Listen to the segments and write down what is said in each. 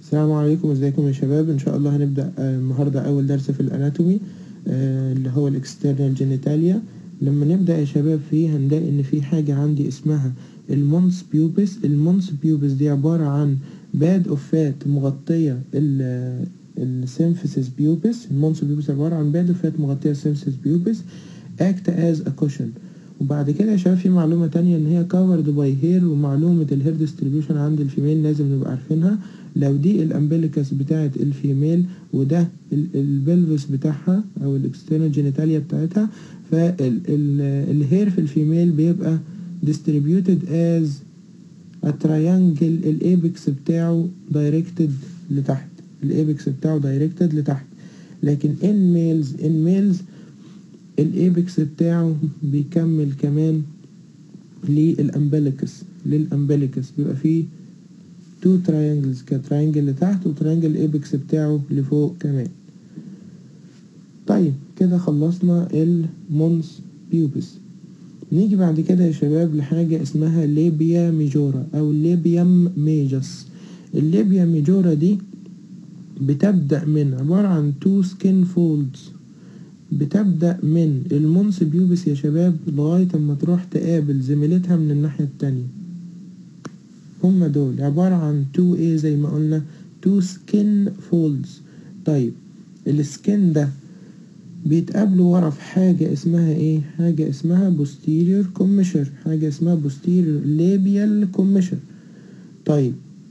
السلام عليكم ازيكم يا شباب ان شاء الله هنبدأ آه، النهاردة اول درس في الاناتومي آه، اللي هو الاكسترنال جينيتاليا لما نبدأ يا شباب فيه هنلاقي ان في حاجة عندي اسمها المونس بيوبس المونس بيوبس دي عبارة عن باد اوف فات مغطية السيمفيسيس بيوبس المونس بيوبس عبارة عن باد اوف فات مغطية السيمفيسيس بيوبس act as a cushion وبعد كده يا شباب في معلومة تانية ان هي covered by hair ومعلومة الهير ديستريبيوشن عند الفيميل لازم نبقى عارفينها لو دي الامبليكس بتاعة الفيميل وده البلفس بتاعها او الاكسترنال جينيتاليا بتاعتها فالهير في الفيميل بيبقى distributed as a triangle الايبكس بتاعه directed لتحت الايبكس بتاعه directed لتحت لكن in males in males الايبكس بتاعه بيكمل كمان للامبليكس للامبليكس بيبقى فيه تو تراينجلز كتراينجل لتحت وتراينجل الايبكس بتاعه لفوق كمان طيب كده خلصنا المونس بيوبس نيجي بعد كده يا شباب لحاجة اسمها ليبيا ميجورا او ليبيام ميجس الليبيا ميجورا دي بتبدأ من عبارة عن تو سكين فولدز بتبدأ من المونس بيوبس يا شباب لغاية اما تروح تقابل زميلتها من الناحية التانية هما دول عبارة عن تو ايه زي ما قلنا تو سكين فولدز طيب السكين ده بيتقابلوا ورا في حاجة اسمها ايه حاجة اسمها posterior commissure حاجة اسمها posterior labial commissure طيب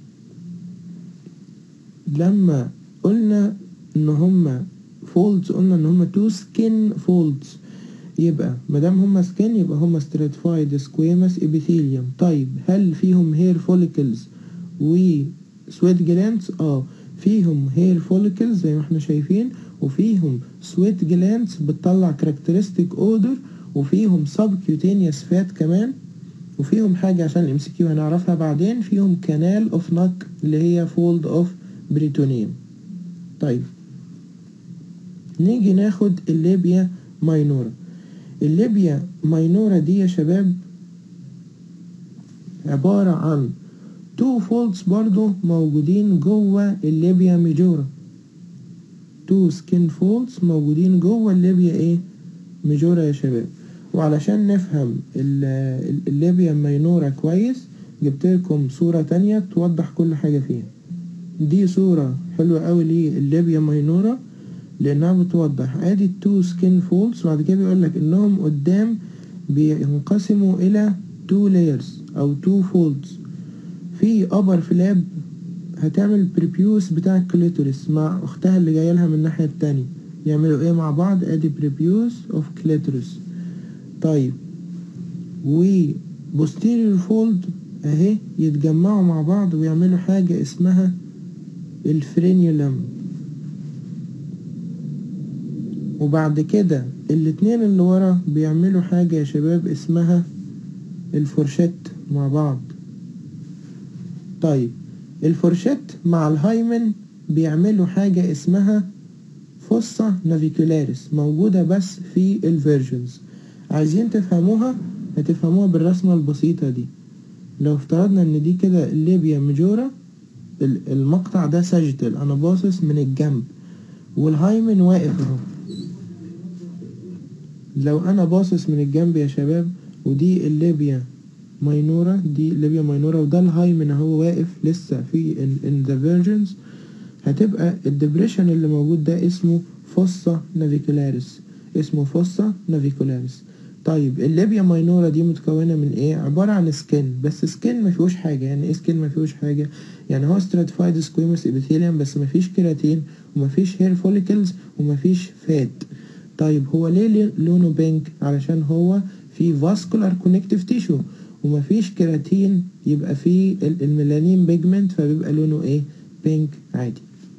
لما قلنا ان هما فولدز قلنا ان هما تو سكين فولدز يبقى مادام هما سكين يبقى هما stratified squamous epithelium طيب هل فيهم هير فوليكلز و سويت جلاندز اه فيهم هير فوليكلز زي ما احنا شايفين وفيهم سويت جلاندز بتطلع كاركترستيك اودر وفيهم سبكيوتينيوس فات كمان وفيهم حاجة عشان الام سي كيو هنعرفها بعدين فيهم كانال اوف نك اللي هي فولد اوف بريتونيوم طيب نيجي ناخد الليبيا ماينورا الليبيا ماينورا دي يا شباب عبارة عن تو فولدز برضو موجودين جوه الليبيا ميجورا تو سكين فولدز موجودين جوه الليبيا ايه ميجورا يا شباب وعلشان نفهم الليبيا ماينورا كويس جبت لكم صورة تانية توضح كل حاجة فيها دي صورة حلوة قوي للليبيا ماينورا لانها بتوضح ادي التو سكين فولدز وبعد كده بيقول لك انهم قدام بينقسموا الى تو لايرز او تو فولدز في ابر فلاب هتعمل بريبيوس بتاع الكليتوريس مع اختها اللي جايه لها من الناحيه التانية يعملوا ايه مع بعض ادي بريبيوس اوف كليتوريس طيب و posterior فولد اهي يتجمعوا مع بعض ويعملوا حاجه اسمها الفرينيولم وبعد كده الاتنين اللي ورا بيعملوا حاجة يا شباب اسمها الفرشات مع بعض طيب الفرشات مع الهايمن بيعملوا حاجة اسمها فصة نافيكولاريس موجودة بس في الفيرجنز عايزين تفهموها هتفهموها بالرسمة البسيطة دي لو افترضنا ان دي كده الليبيا ميجورا المقطع ده ساجيتال انا باصص من الجنب والهايمن واقف اهو لو انا باصص من الجنب يا شباب ودي الليبيا ماينورا دي ليبيا ماينورا وده الهايمن اهو واقف لسه في ان ذا فيرجنز هتبقى الدبريشن اللي موجود ده اسمه فوسا نافيكولاريس اسمه فوسا نافيكولاريس طيب الليبيا ماينورا دي متكونة من ايه عبارة عن سكين بس سكين ما فيهوش حاجة يعني ايه سكين ما فيهوش حاجة يعني هو stratified squamous epithelium بس ما فيش كيراتين وما فيش هير فوليكلز وما فيش فات طيب هو ليه لونه بينك علشان هو في فاسكولار كونكتيف تيشو ومفيش كيراتين يبقى فيه الميلانين بيجمنت فبيبقى لونه ايه بينك عادي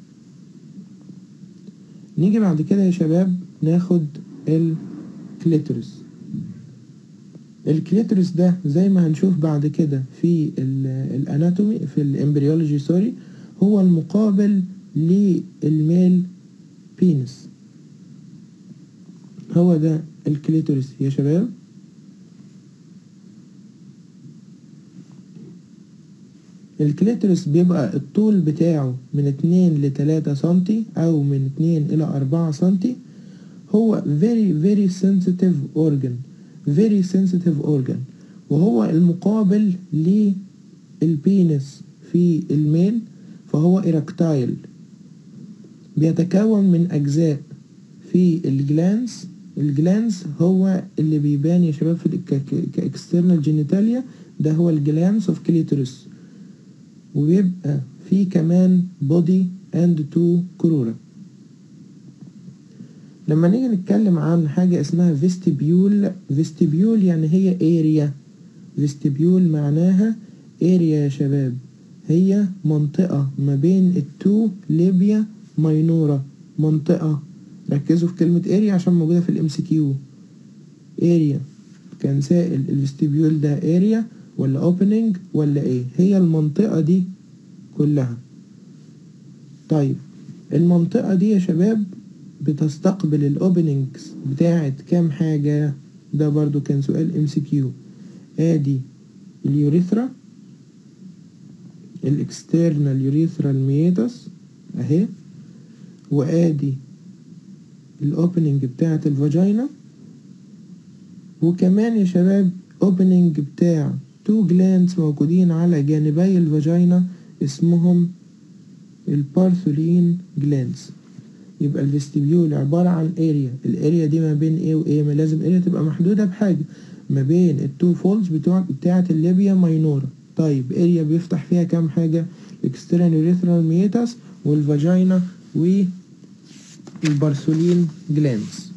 نيجي بعد كده يا شباب ناخد الكليتورس الكليتورس ده زي ما هنشوف بعد كده في الاناتومي في الامبريولوجي سوري هو المقابل للميل بينس هو ده الكليتورس يا شباب الكليتورس بيبقى الطول بتاعه من اتنين لتلاتة سنتي أو من اتنين إلى أربعة سنتي هو very very sensitive organ very sensitive organ وهو المقابل للبينس في الميل فهو إيركتايل بيتكون من أجزاء في الجلانس الجلانس هو اللي بيبان يا شباب في كاكسترنال جينيتاليا ده هو الجلانس اوف كليتورس وبيبقى في كمان بودي اند تو كرورة لما نيجي نتكلم عن حاجة اسمها فيستيبيول فيستيبيول يعني هي اريا فيستيبيول معناها اريا يا شباب هي منطقة ما بين التو ليبيا ماينورا منطقة ركزوا في كلمة اريا عشان موجودة في الام سي كيو اريا كان سائل الفيستيبيول ده اريا ولا اوبننج ولا ايه هي المنطقة دي كلها طيب المنطقة دي يا شباب بتستقبل الاوبننجز بتاعت كام حاجة ده برضو كان سؤال ام سي كيو ادي اليوريثرا الاكسترنال يوريثرال ميتس اهي وادي الاوبننج بتاعت الفاجينا وكمان يا شباب اوبننج بتاع تو جلاندز موجودين على جانبي الفاجينا اسمهم البارثولين جلاندز يبقى الفيستيبيول عبارة عن اريا الاريا دي ما بين ايه وايه ما لازم اريا تبقى محدودة بحاجة ما بين التو فولز بتوع بتاعة الليبيا ماينورا طيب اريا بيفتح فيها كام حاجة اكسترنال يوريثرال ميتاس والفاجينا والبارثولين جلاندز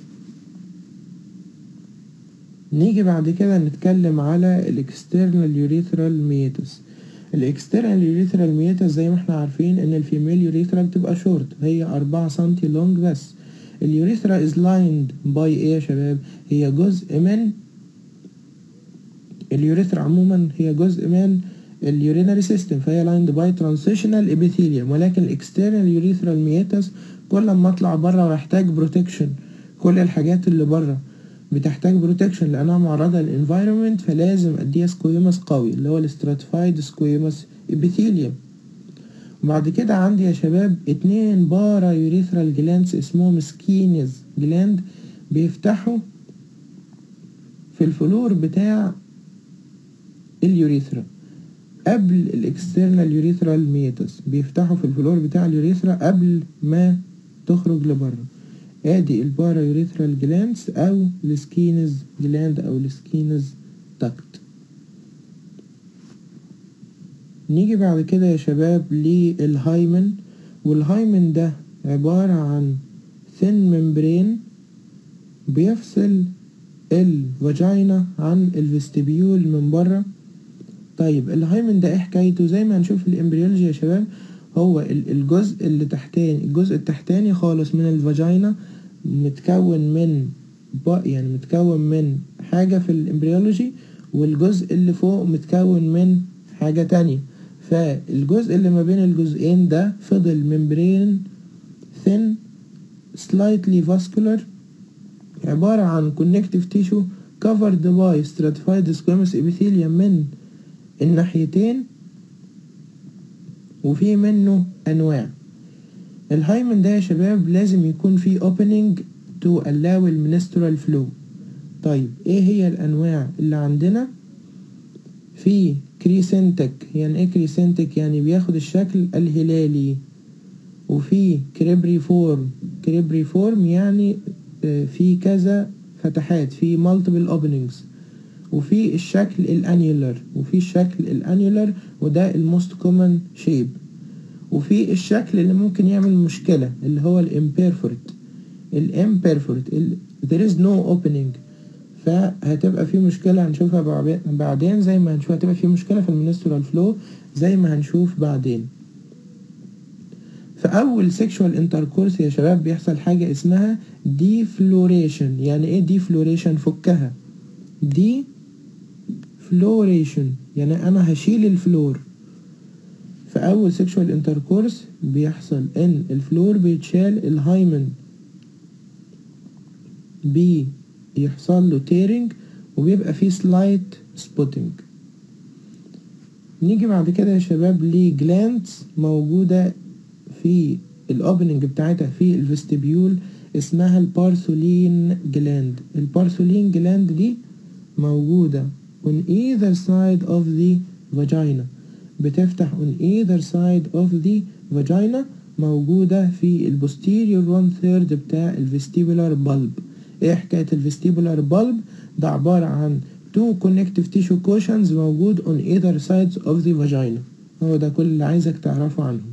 نيجي بعد كده نتكلم على الاكسترنال يوريثرال ميتس الاكسترنال يوريثرال ميتس زي ما احنا عارفين ان الفيميل يوريثرا بتبقى شورت هي أربعة سنتي لونج بس اليوريثرا از لايند باي ايه يا شباب هي جزء من اليوريثرا عموما هي جزء من اليورينري سيستم فهي لايند باي ترانسيشنال ابيثيليوم ولكن الاكسترنال يوريثرال ميتس كل ما اطلع بره واحتاج بروتكشن كل الحاجات اللي بره بتحتاج بروتكشن لانها معرضة للانفايرمنت فلازم اديها سكويمس قوي اللي هو الاستراتيفايد سكويمس ابيثيليوم وبعد كده عندي يا شباب اتنين بارا يوريثرال جلاندز اسمهم سكينز جلاند بيفتحوا في الفلور بتاع اليوريثرا قبل الاكسترنال يوريثرال ميتس بيفتحوا في الفلور بتاع اليوريثرا قبل ما تخرج لبره ادي البارا يوريثرال جلاندز او السكينز جلاند او السكينز تاكت نيجي بعد كده يا شباب للهايمن والهايمن ده عبارة عن ثين ممبرين بيفصل الفاجينا عن الفيستبيول من بره طيب الهايمن ده ايه حكايته زي ما هنشوف في الامبريولوجي يا شباب هو الجزء اللي تحتاني الجزء التحتاني خالص من الفاجينا متكون من يعني متكون من حاجة في الامبريولوجي والجزء اللي فوق متكون من حاجة تانية فالجزء اللي ما بين الجزئين ده فضل ممبرين thin slightly vascular عبارة عن connective tissue covered by stratified squamous epithelium من الناحيتين وفي منه أنواع الهايمن ده يا شباب لازم يكون فيه opening to allow المنسترال flow طيب ايه هي الأنواع اللي عندنا في كريسنتك يعني ايه كريسنتك يعني بياخد الشكل الهلالي وفي كريبري فورم كريبري فورم يعني في كذا فتحات في multiple openings وفي الشكل الانيولر وفي الشكل الانيولر وده الموست كومن شيب وفي الشكل اللي ممكن يعمل مشكلة اللي هو الامبيرفورت الامبيرفورت there is no opening فهتبقى في مشكلة هنشوفها بعدين زي ما هنشوف هتبقى في مشكلة في المنسترال فلو زي ما هنشوف بعدين في أول سيكشوال انتركورس يا شباب بيحصل حاجة اسمها ديفلوريشن يعني ايه ديفلوريشن فكها دي فلوريشن يعني انا هشيل الفلور في اول سيكشوال انتركورس بيحصل ان الفلور بيتشال الهايمن بيحصل له تيرنج وبيبقى فيه سلايت سبوتنج نيجي بعد كده يا شباب لجلانس موجودة في الاوبننج بتاعتها في الفستبيول اسمها البارسولين جلاند البارسولين جلاند دي موجودة on either side of the vagina بتفتح on either side of the vagina موجودة في البوستيريور one third بتاع الفستيبولار بالب ايه حكاية الفستيبولار بالب ده عبارة عن two connective tissue cushions موجود on either sides of the vagina هو ده كل اللي عايزك تعرفه عنهم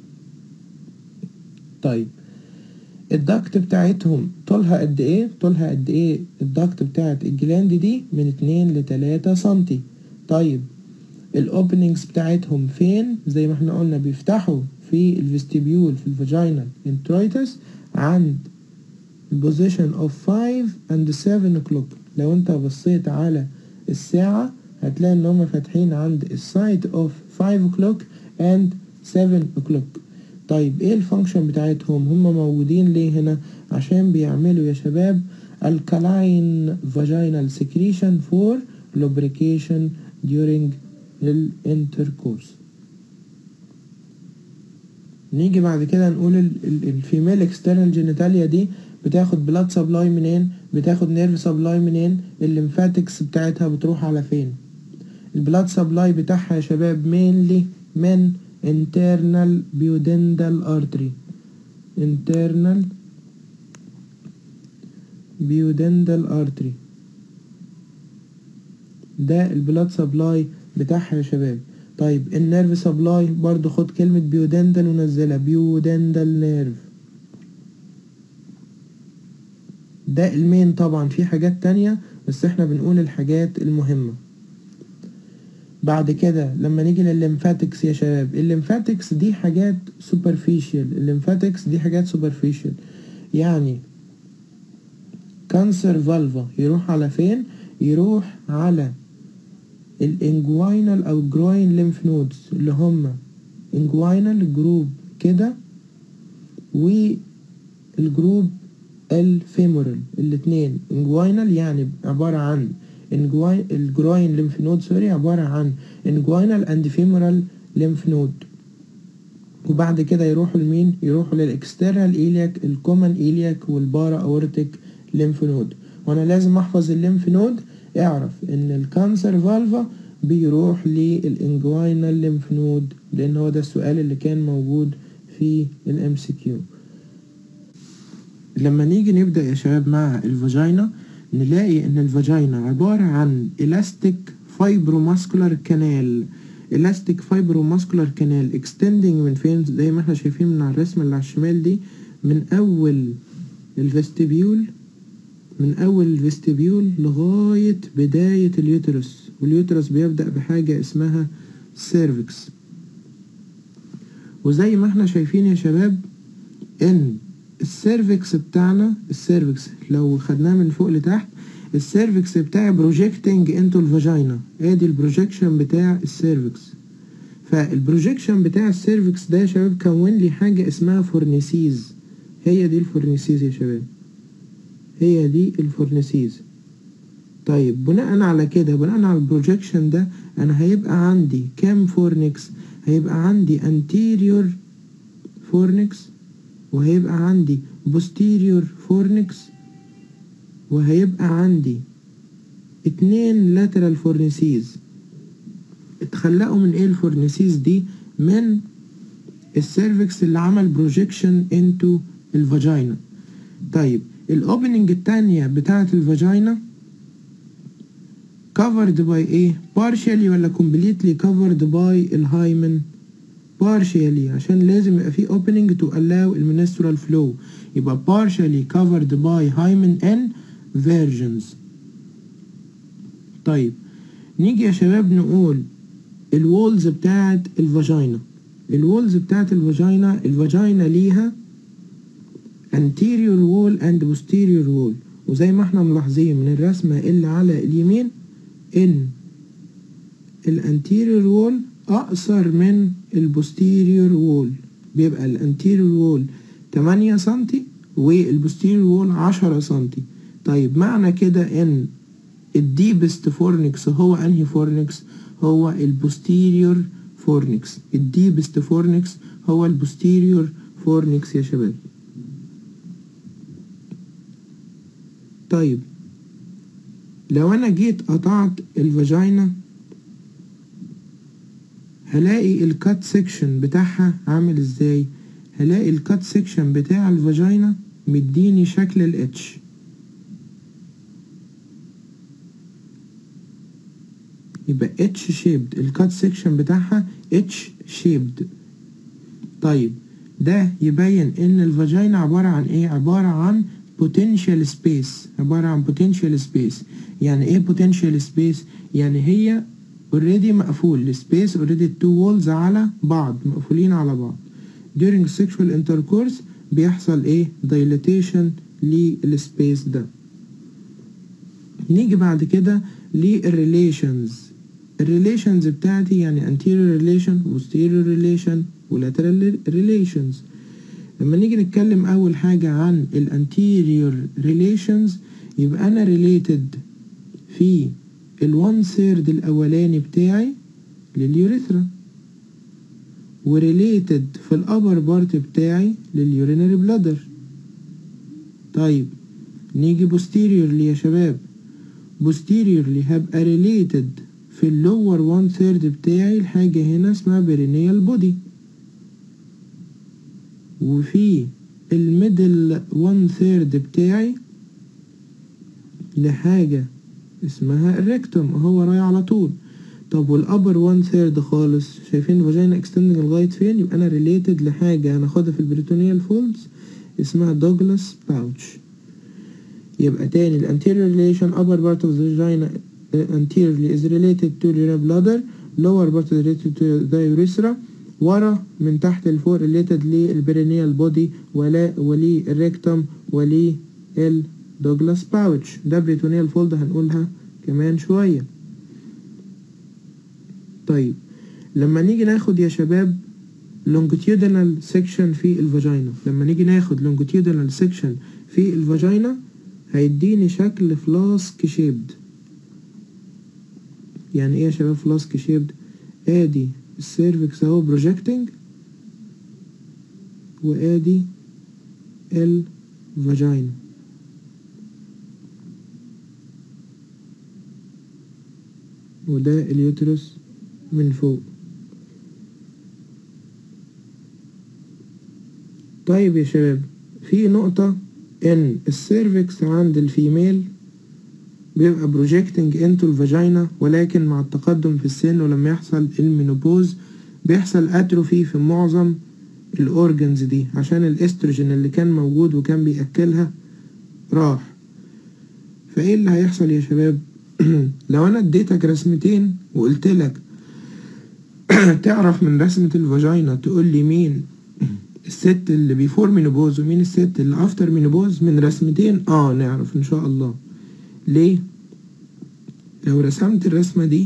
طيب الدكت بتاعتهم طولها قد ايه طولها قد ايه الدكت بتاعت الجلاند دي من اتنين لتلاتة سنتي طيب الاوبننجز بتاعتهم فين زي ما احنا قلنا بيفتحوا في الفستيبيول في الفاجينال انترويتس عند البوزيشن اوف 5 and 7 o'clock لو انت بصيت على الساعة هتلاقي ان هم فاتحين عند السايد اوف 5 o'clock and 7 o'clock طيب ايه الفانكشن بتاعتهم هم موجودين ليه هنا عشان بيعملوا يا شباب alkaline vaginal secretion for lubrication during الانتركورس نيجي بعد كده نقول الفيميل اكسترنال جينيتاليا دي بتاخد بلاد سبلاي منين بتاخد نيرف سبلاي منين الليمفاتكس بتاعتها بتروح على فين البلاد سبلاي بتاعها يا شباب مينلي من internal pudendal artery internal pudendal artery ده البلاد سبلاي بتاعها يا شباب طيب النيرف سبلاي برضو خد كلمة بيودندل ونزلها بيودندل نيرف ده المين طبعا في حاجات تانية بس احنا بنقول الحاجات المهمة بعد كده لما نيجي للليمفاتكس يا شباب الليمفاتكس دي حاجات سوبرفيشال الليمفاتكس دي حاجات سوبرفيشال يعني كانسر فالفا يروح على فين يروح على الانجوينال او جروين ليمف نودز اللي هما انجوينال جروب كده والجروب الفيمورال الاتنين انجوينال يعني عبارة عن الجروين ليمف نود سوري عبارة عن انجوينال اند فيمورال ليمف نود وبعد كده يروحوا لمين يروحوا للاكسترنال ايلياك الكومن ايلياك والبارا اورتيك ليمف نود وانا لازم احفظ الليمف نود اعرف ان الكانسر فالفا بيروح للانجوينال ليمف نود لان هو ده السؤال اللي كان موجود في الام سي كيو لما نيجي نبدا يا شباب مع الفاجينا نلاقي ان الفاجينا عباره عن elastic fibromuscular canal elastic fibromuscular canal extending من فين زي ما احنا شايفين من على الرسمه اللي على الشمال دي من اول الفستبيول من اول الفستبيول لغاية بداية اليوترس واليوترس بيبدأ بحاجة اسمها سيرفكس وزي ما احنا شايفين يا شباب ان السيرفكس بتاعنا السيرفكس لو خدناه من فوق لتحت السيرفكس بتاعي بروجيكتنج انتو الفاجينا ادي البروجيكشن بتاع السيرفكس فالبروجيكشن بتاع السيرفكس ده يا شباب كون لي حاجة اسمها فورنيسيز هي دي الفورنيسيز يا شباب هي دي الفورنيسيز طيب بناء على كده بناء على البروجيكشن ده انا هيبقى عندي كام فورنكس هيبقى عندي anterior فورنكس وهيبقى عندي posterior فورنكس وهيبقى عندي اتنين lateral فورنسيز اتخلقوا من ايه الفورنسيز دي من السيرفكس اللي عمل بروجيكشن انتو الفاجينا طيب الاوبننج التانية بتاعة الفاجينا covered by ايه partially ولا completely covered by الهايمن partially عشان لازم يبقى في opening to allow المنسترال flow يبقى partially covered by hymen and versions طيب نيجي يا شباب نقول الوولز بتاعت الفاجينا الوولز بتاعت الفاجينا الفاجينا ليها anterior wall and posterior wall وزي ما احنا ملاحظين من الرسمة اللي على اليمين ان الانتيريور وول اقصر من البوستيريور وول بيبقى الانتيريور وول 8 سنتي والبوستيريور وول 10 سنتي طيب معنى كده ان الديبست فورنكس هو انهي فورنكس هو البوستيريور فورنكس الديبست فورنكس هو البوستيريور فورنكس يا شباب طيب لو انا جيت قطعت الفاجينا هلاقي الكات سيكشن بتاعها عامل ازاي هلاقي الكات سيكشن بتاع الفاجينا مديني شكل الاتش يبقى اتش شيبد الكات سيكشن بتاعها اتش شيبد طيب ده يبين ان الفاجينا عبارة عن ايه عبارة عن potential space عبارة عن potential space يعني ايه potential space يعني هي already مقفول السبيس already two walls على بعض مقفولين على بعض during sexual intercourse بيحصل ايه dilatation للسبيس ده نيجي بعد كده للريليشنز الريليشنز بتاعتي يعني anterior relation posterior relation lateral relations لما نيجي نتكلم اول حاجة عن الانتيريور ريليشنز يبقى انا related في الوان ثيرد الاولاني بتاعي لليوريثرا وريليتد في الابر بارت بتاعي لليورينري بلادر طيب نيجي posteriorly يا شباب posteriorly هبقى related في اللور وان ثيرد بتاعي الحاجة هنا اسمها بيرينيال بودي وفي الميدل وان ثيرد بتاعي لحاجة اسمها الريكتوم هو رايح على طول طب والابر وان ثيرد خالص شايفين الفاجينا اكستندنج لغاية فين يبقى انا ريليتد لحاجة هناخدها في البريتونيال فولدز اسمها دوجلاس باوتش يبقى تاني ال anterior relation upper part of the vagina uh, anteriorly is related to the bladder lower part is related to the urethra ورا من تحت لفوق related للبرينيال بودي ولا وللريكتوم وللدوجلاس باوتش ده بريتونيال فولد هنقولها كمان شوية طيب لما نيجي ناخد يا شباب longitudinal section في الفاجينا لما نيجي ناخد longitudinal section في الفاجينا هيديني شكل فلاسك شيبد يعني ايه يا شباب فلاسك شيبد ادي السيرفكس اهو بروجيكتنج وادي الفاجينا وده اليوترس من فوق طيب يا شباب في نقطة ان السيرفكس عند الفيميل بيبقى بروجيكتنج انتو الفاجينا ولكن مع التقدم في السن ولما يحصل المينوبوز بيحصل اتروفي في معظم الاورجنز دي عشان الاستروجين اللي كان موجود وكان بيأكلها راح فايه اللي هيحصل يا شباب لو انا اديتك رسمتين وقلت لك تعرف من رسمة الفاجينا تقول لي مين الست اللي بيفور مينوبوز ومين الست اللي افتر مينوبوز من رسمتين اه نعرف ان شاء الله ليه لو رسمت الرسمة دي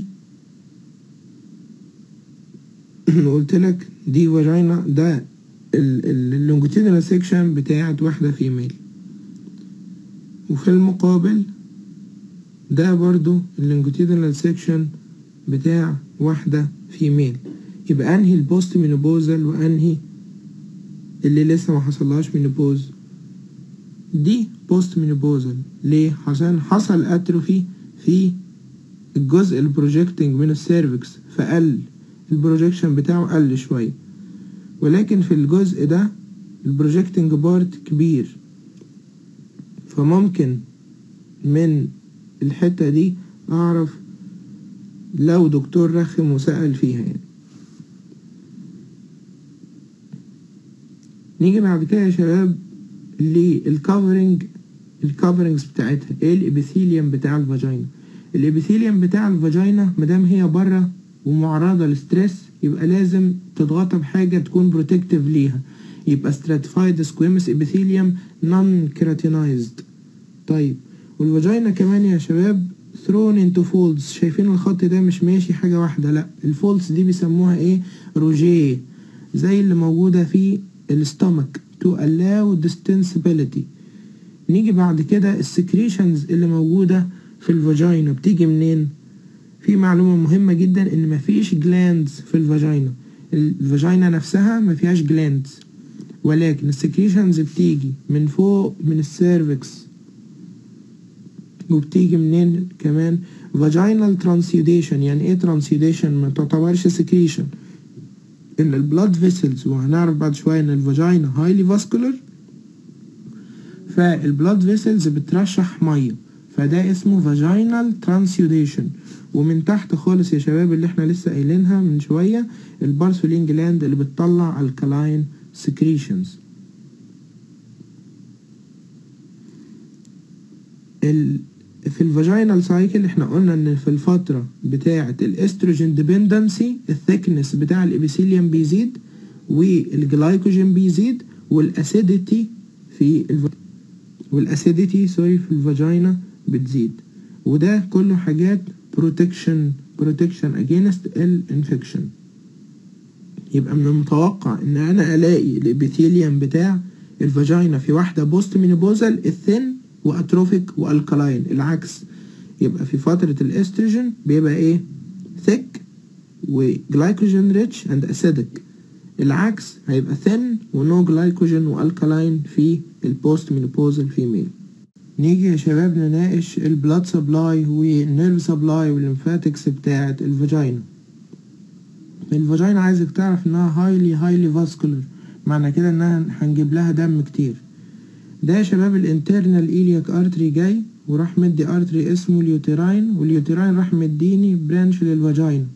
وقلت لك دي فاجينا ده اللونجيتيودنال سيكشن بتاعت واحدة فيميل وفي المقابل ده برضو اللونجيتيودنال سيكشن بتاع واحدة فيميل يبقى انهي البوست مينوبوزال وانهي اللي لسه ما حصلهاش مينوبوز دي بوست مينوبوزال ليه عشان حصل اتروفي في الجزء البروجيكتنج من السيرفكس فقل البروجيكشن بتاعه قل شوية ولكن في الجزء ده البروجيكتنج بارت كبير فممكن من الحتة دي اعرف لو دكتور رخم وسأل فيها يعني نيجي بعد كده يا شباب للكفرنج الكفرنجز بتاعتها ايه الابيثيليوم بتاع الفاجينا الابيثيليوم بتاع الفاجينا مادام هي بره ومعرضة للستريس يبقى لازم تضغطها بحاجة تكون بروتكتيف ليها يبقى stratified squamous epithelium non keratinized طيب والفاجينا كمان يا شباب thrown into folds شايفين الخط ده مش ماشي حاجة واحدة لا الفولدز دي بيسموها ايه روجيه زي اللي موجودة في الستومك to allow distensibility نيجي بعد كده السكريشنز اللي موجودة في الفاجينا بتيجي منين في معلومة مهمة جدا ان مفيش جلاندز في الفاجينا الفاجينا نفسها مفيهاش جلاندز ولكن السكريشنز بتيجي من فوق من السيرفكس وبتيجي منين كمان vaginal transudation يعني ايه transudation ما تعتبرش secretion ان البلاد فيسلز وهنعرف بعد شوية ان الفاجينا هايلي فاسكولار فالبلاد فيسلز بترشح ميه فده اسمه vaginal transudation ومن تحت خالص يا شباب اللي احنا لسه قايلينها من شوية البارسولين جلاند اللي بتطلع الكلاين secretions ال في الفاجينال سايكل احنا قلنا ان في الفترة بتاعة الاستروجين ديبندنسي الثيكنس بتاع الابيثيليوم بيزيد والجلايكوجين بيزيد والاسيديتي في الف... والاسيديتي سوري في الفاجينا بتزيد وده كله حاجات بروتكشن بروتكشن اجينست الانفكشن يبقى من المتوقع ان انا الاقي الابيثيليوم بتاع الفاجينا في واحدة بوست مينوبوزال الثين واتروفيك والكلاين العكس يبقى في فترة الاستروجين بيبقى ايه thick وجلايكوجين ريتش اند اسيدك العكس هيبقى ثين ونو جلايكوجين والكلاين في البوست مينوبوزال فيميل نيجي يا شباب نناقش البلاد سبلاي والنيرف سبلاي والليمفاتكس بتاعة الفاجينا الفاجينا عايزك تعرف انها هايلي هايلي فاسكولار معنى كده انها هنجيب لها دم كتير ده يا شباب الانترنال ايلياك ارتري جاي وراح مدي ارتري اسمه اليوتيراين واليوتيراين راح مديني برانش للفاجينا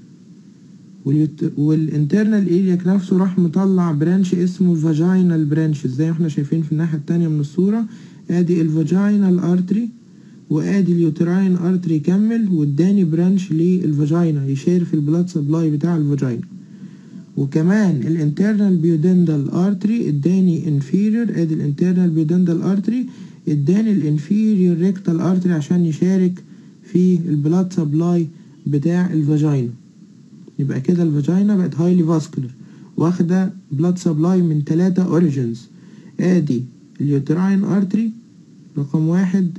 والانترنال ايلياك نفسه راح مطلع برانش اسمه الفاجينال برانش زي ما احنا شايفين في الناحية التانية من الصورة ادي الفاجينال ارتري وادي اليوتراين ارتري كمل واداني برانش للفاجينا يشير في البلاد سبلاي بتاع الفاجينا وكمان الانترنال بيودندال ارتري اداني انفيريور ادي الانترنال بيودندال ارتري اداني الانفيريور ريكتال ارتري عشان يشارك في البلاد سبلاي بتاع الفاجينا يبقى كده الفاجينا بقت هايلي فاسكولار واخده بلاد سبلاي من تلاتة اوريجينز ادي اليوتراين ارتري رقم واحد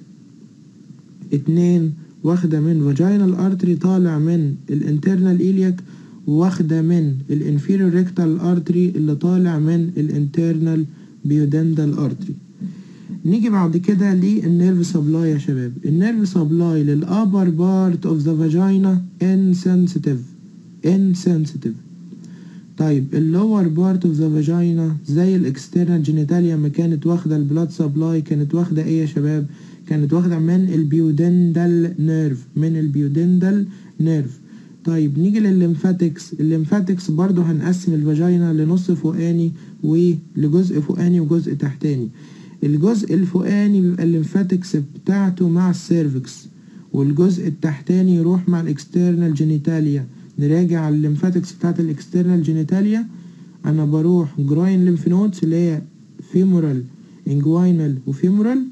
اتنين واخدة من فاجينال ارتري طالع من الانترنال ايلياك واخدة من الانفيريور ريكتال ارتري اللي طالع من الانترنال بيودندال ارتري نيجي بعد كده للنيرف سبلاي يا شباب النيرف سبلاي للابر بارت اوف ذا فاجينا انسنسيتيف انسنسيتيف طيب اللور بارت اوف ذا فاجينا زي الاكسترنال جينيتاليا ما كانت واخده البلاد سبلاي كانت واخده ايه يا شباب كانت واخده من البيودندال نيرف من البيودندال نيرف طيب نيجي للليمفاتكس الليمفاتكس برضو هنقسم الفاجينا لنص فوقاني ولجزء فوقاني وجزء تحتاني الجزء الفوقاني بيبقى الليمفاتكس بتاعته مع السيرفكس والجزء التحتاني يروح مع الاكسترنال جينيتاليا نراجع الليمفاتكس بتاعت الاكسترنال جينيتاليا انا بروح جراين ليمف نودز اللي هي فيمورال انجوينال وفيمورال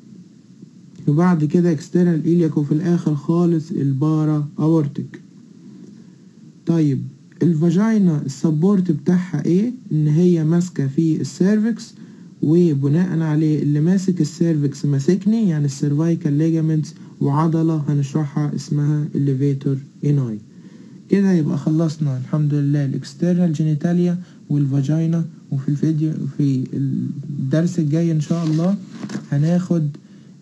وبعد كده اكسترنال ايلياك وفي الاخر خالص البارا اورتيك طيب الفاجينا السبورت بتاعها ايه ان هي ماسكه في السيرفكس وبناء عليه اللي ماسك السيرفكس ماسكني يعني السيرفايكال ليجامنتس وعضله هنشرحها اسمها الليفيتور اناي كده يبقى خلصنا الحمد لله الاكسترنال جينيتاليا والفاجينا وفي الفيديو في الدرس الجاي ان شاء الله هناخد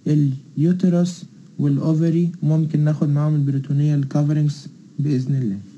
اليوترس والاوفري ممكن ناخد معاهم البريتونيال كفرنجز باذن الله